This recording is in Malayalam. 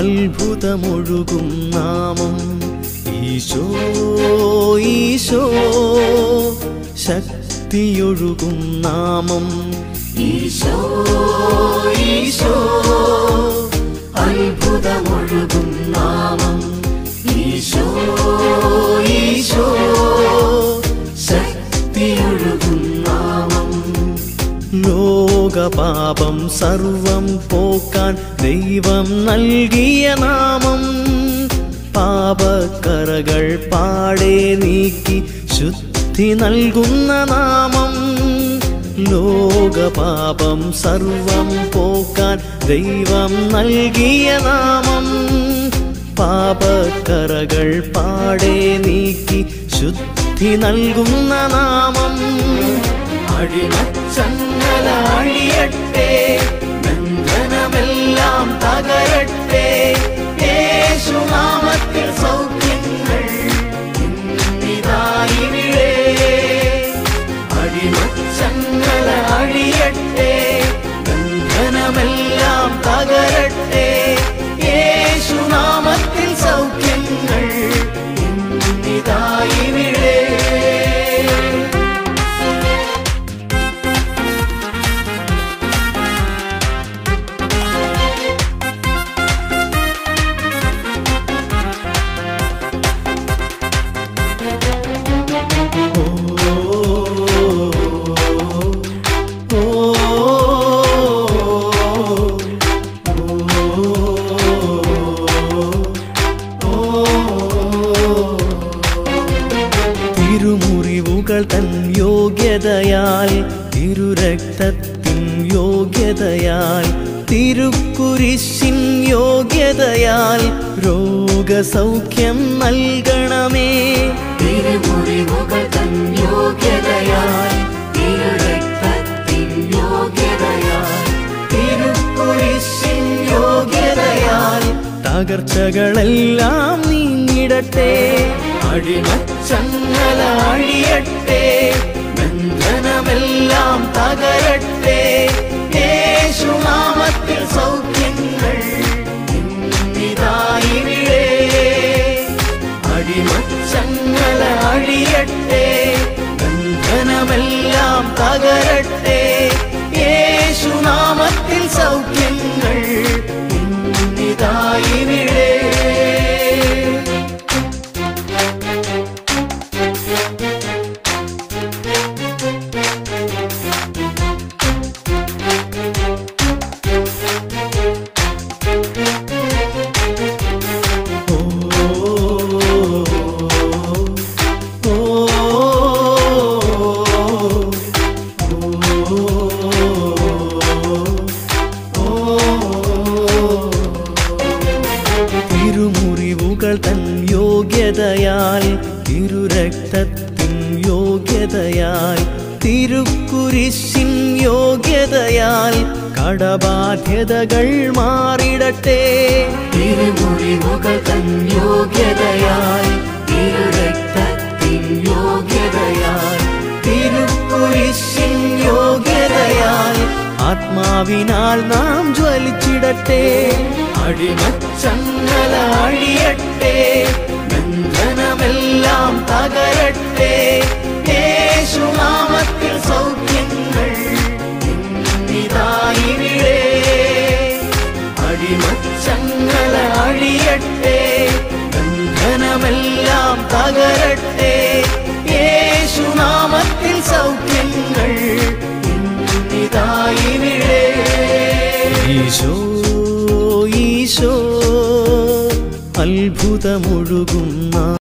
അത്ഭുതമൊഴുകും നാമം ഈശോ ഈശോ ശക്തിയൊഴുകും നാമം ഈശോ ഈശോ അത്ഭുതമൊഴുകും നാമം ഈശോ ഈശോ ശക്തിയൊഴുകും നാമം ലോകപാപം സർവം പോക്കാൻ ദൈവം നൽകിയ നാമം പാപക്കറകൾ പാടെ നീക്കി ശുദ്ധി നൽകുന്ന നാമം ലോകപാപം സർവം പോക്കാൻ ദൈവം നൽകിയ നാമം പാപക്കറകൾ പാടെ നീക്കി ശുദ്ധി നൽകുന്ന നാമം അഴിമച്ചങ്ങല അഴിയട്ടെ ബന്ധനമെല്ലാം തകരട്ടെ യേശുനാമത്തിൽ സൗഖ്യങ്ങൾ ഇന്നിതായിവിടെ അഴിമച്ചങ്ങല അഴിയട്ടെ ബന്ധനമെല്ലാം തകരട്ടെ യേശുനാമത്തിൽ സൗഖ്യങ്ങൾ ഇന്നിതായിവിടെ തിരുമുറിവുകൾ തൻ യോഗ്യതയാൽ തിരുരക്തത്തിൻ യോഗ്യതയാൽ തിരുക്കുരിശിൻ യോഗ്യതയാൽ രോഗസൗഖ്യം നൽകണമേ തിരുമുറിവുകൾ തൻ യോഗ്യതയാൽ തിരുരക്തത്തിൻ യോഗ്യതയാൽ തിരുക്കുരിശിൻ യോഗ്യതയാൽ തകർച്ചകളെല്ലാം നീങ്ങിടട്ടെ അഴിമച്ചങ്ങല അഴിയട്ടെ ബന്ധനമെല്ലാം തകരട്ടെ യേശുനാമത്തിൽ സൗഖ്യങ്ങൾ ഇന്നിതായിവിടെ അടിമച്ചങ്ങല അഴിയട്ടെ ബന്ധനമെല്ലാം തകരട്ടെ യേശുനാമത്തിൽ സൗഖ്യങ്ങൾ ഇന്നിതായിവിടെ തിരുമുറിവുകൾ തൻ യോഗ്യതയാൽ തിരുരക്തത്തിൻ യോഗ്യതയാൽ തിരുക്കുരിശിൻ യോഗ്യതയാൽ കടബാധ്യതകൾ മാറിടട്ടെ തിരുമുറിവുകൾ തൻ യോഗ്യതയാൽ തിരുരക്തത്തിൻ യോഗ്യതയാൽ തിരുക്കുരിശിൻ യോഗ്യതയാൽ ആത്മാവിനാൽ നാം ജ്വലിച്ചിടട്ടെ അടിമച്ചങ്ങല അഴിയട്ടെ ബന്ധനമെല്ലാം തകരട്ടെ യേശുനാമത്തിൽ സൗഖ്യങ്ങൾ ഇന്നിതായിവിടെ അടിമച്ചങ്ങല അഴിയട്ടെ ബന്ധനമെല്ലാം തകരട്ടെ യേശുനാമത്തിൽ സൗഖ്യങ്ങൾ ഇന്നിതായിവിടെ ഈശോ ഈശോ അത്ഭുതമൊഴുകുന്ന